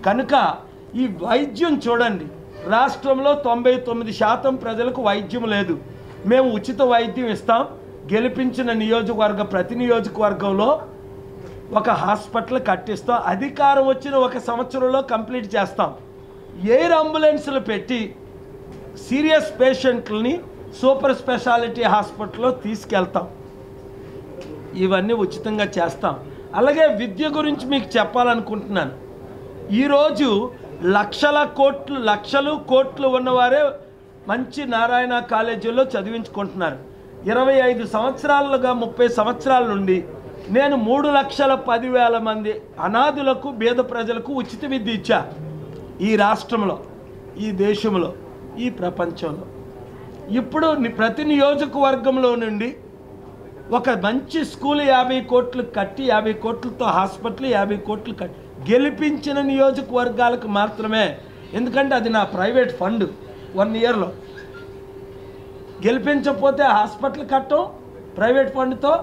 కనుక ఈ వైద్యం చూడండి రాష్ట్రంలో తొంభై తొమ్మిది శాతం ప్రజలకు వైద్యం లేదు మేము ఉచిత వైద్యం ఇస్తాం గెలిపించిన నియోజకవర్గ ప్రతి నియోజకవర్గంలో ఒక హాస్పిటల్ కట్టిస్తాం అధికారం వచ్చిన ఒక సంవత్సరంలో కంప్లీట్ చేస్తాం ఎయిర్ అంబులెన్స్లు పెట్టి సీరియస్ పేషెంట్లని సూపర్ స్పెషాలిటీ హాస్పిటల్లో తీసుకెళ్తాం ఇవన్నీ ఉచితంగా చేస్తాం అలాగే విద్య గురించి మీకు చెప్పాలనుకుంటున్నాను ఈరోజు లక్షల కోట్లు లక్షలు కోట్లు ఉన్నవారే మంచి నారాయణ కాలేజీలో చదివించుకుంటున్నారు ఇరవై ఐదు సంవత్సరాలుగా ముప్పై సంవత్సరాల నుండి నేను మూడు లక్షల పదివేల మంది అనాథులకు బీద ప్రజలకు ఉచిత విద్య ఇచ్చా ఈ రాష్ట్రంలో ఈ దేశంలో ఈ ప్రపంచంలో ఇప్పుడు ని- ప్రతి నియోజకవర్గంలో నుండి ఒక మంచి స్కూల్ యాభై కోట్లు కట్టి యాభై కోట్లతో హాస్పిటల్ యాభై కోట్లు కట్టి గెలిపించిన నియోజకవర్గాలకు మాత్రమే ఎందుకంటే అది నా ప్రైవేట్ ఫండ్ వన్ ఇయర్లో గెలిపించకపోతే హాస్పిటల్ కట్టం ప్రైవేట్ ఫండ్తో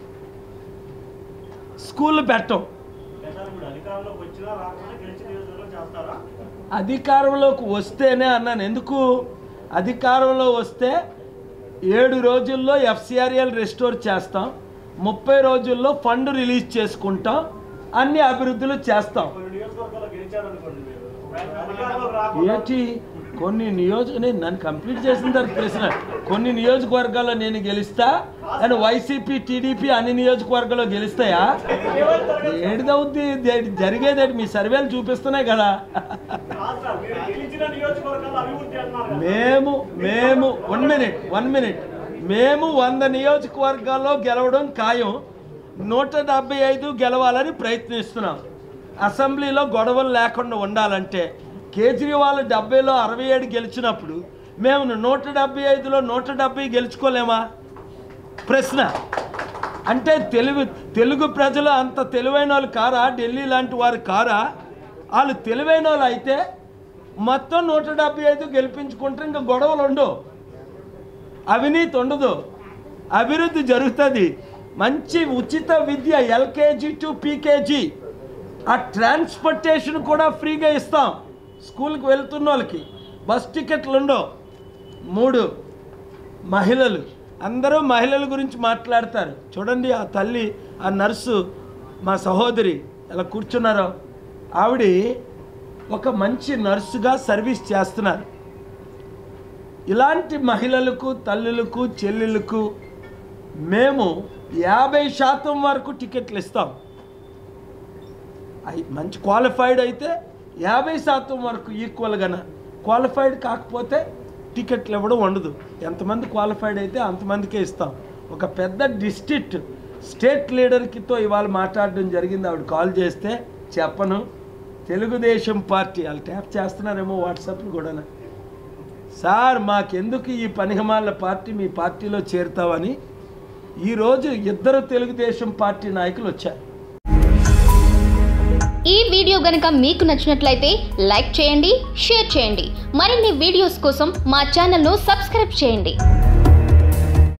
స్కూల్ పెట్టం సార్ ఇప్పుడు అధికారంలోకి వచ్చినా రాకుండా గెలిచిన నియోజకవర్గం చేస్తారా అధికారంలోకి వస్తేనే అన్నాను ఎందుకు అధికారంలో వస్తే ఏడు రోజుల్లో ఎఫ్సిఆర్ఎల్ రెస్టోర్ చేస్తాం ముప్పై రోజుల్లో ఫండ్ రిలీజ్ చేసుకుంటాం అన్ని అభివృద్ధులు చేస్తాం కొన్ని నియోజకవర్గాల్లో గెలిచారనుకోండి మీరు ఒకవేళ అధికారంలోకి రాకుండా ఏంటి కొన్ని నియోజక నేను నన్ను కంప్లీట్ చేసిన తర్వాత ప్రశ్న కొన్ని నియోజకవర్గాల్లో నేను గెలుస్తా అండ్ వైసీపీ టీడీపీ అన్ని నియోజకవర్గాల్లో గెలుస్తాయా ఏడిదవుద్ది జరిగేదేంటి మీ సర్వేలు చూపిస్తున్నాయి కదా కాదు సార్, మీరు గెలిచిన నియోజకవర్గాల్లో అభివృద్ధి అన్నారు కదా. మేము మేము వన్ మినిట్ వన్ మినిట్ మేము వంద నియోజకవర్గాల్లో గెలవడం ఖాయం నూట డెబ్బై ఐదు గెలవాలని ప్రయత్నిస్తున్నాం అసెంబ్లీలో గొడవలు లేకుండా ఉండాలంటే కేజ్రీవాల్ డెబ్బైలో అరవై ఏడు గెలిచినప్పుడు మేము నూట డెబ్బై ఐదులో నూట డెబ్బై గెలుచుకోలేమా ప్రశ్న అంటే తెలుగు తెలుగు ప్రజలు అంత తెలివైన వాళ్ళు కారా ఢిల్లీ లాంటి వారు కారా వాళ్ళు తెలివైన వాళ్ళు అయితే మొత్తం నూట డెబ్బై ఐదు గెలిపించుకుంటే ఇంకా గొడవలు ఉండవు అవినీతి ఉండదు అభివృద్ధి జరుగుతుంది మంచి ఉచిత విద్య ఎల్కేజీ టు పీకేజీ ఆ ట్రాన్స్పోర్టేషన్ కూడా ఫ్రీగా ఇస్తాం స్కూల్కి వెళ్తున్న వాళ్ళకి బస్ టికెట్లు ఉండవు మూడు మహిళలు అందరూ మహిళల గురించి మాట్లాడతారు చూడండి ఆ తల్లి ఆ నర్సు మా సహోదరి ఎలా కూర్చున్నారో ఆవిడ ఒక మంచి నర్సుగా సర్వీస్ చేస్తున్నారు ఇలాంటి మహిళలకు తల్లులకు చెల్లెలకు మేము యాభై శాతం వరకు టికెట్లు ఇస్తాం అయి మంచి క్వాలిఫైడ్ అయితే యాభై శాతం వరకు ఈక్వల్గాన క్వాలిఫైడ్ కాకపోతే టికెట్లు ఇవ్వడం ఉండదు ఎంతమంది క్వాలిఫైడ్ అయితే అంతమందికే ఇస్తాం ఒక పెద్ద డిస్ట్రిక్ట్ స్టేట్ లీడర్కితో ఇవాళ మాట్లాడడం జరిగింది ఆవిడ కాల్ చేస్తే చెప్పను తెలుగుదేశం పార్టీ వాళ్ళు ట్యాప్ చేస్తున్నారేమో వాట్సాప్లు కూడా సార్ మాకెందుకు ఈ పనిహమాల పార్టీ మీ పార్టీలో చేరుతావని ఈరోజు ఇద్దరు తెలుగుదేశం పార్టీ నాయకులు వచ్చారు ఈ వీడియో గనుక మీకు నచ్చినట్లయితే లైక్ చేయండి షేర్ చేయండి మరిన్ని వీడియోస్ కోసం మా ఛానల్ను సబ్స్క్రైబ్ చేయండి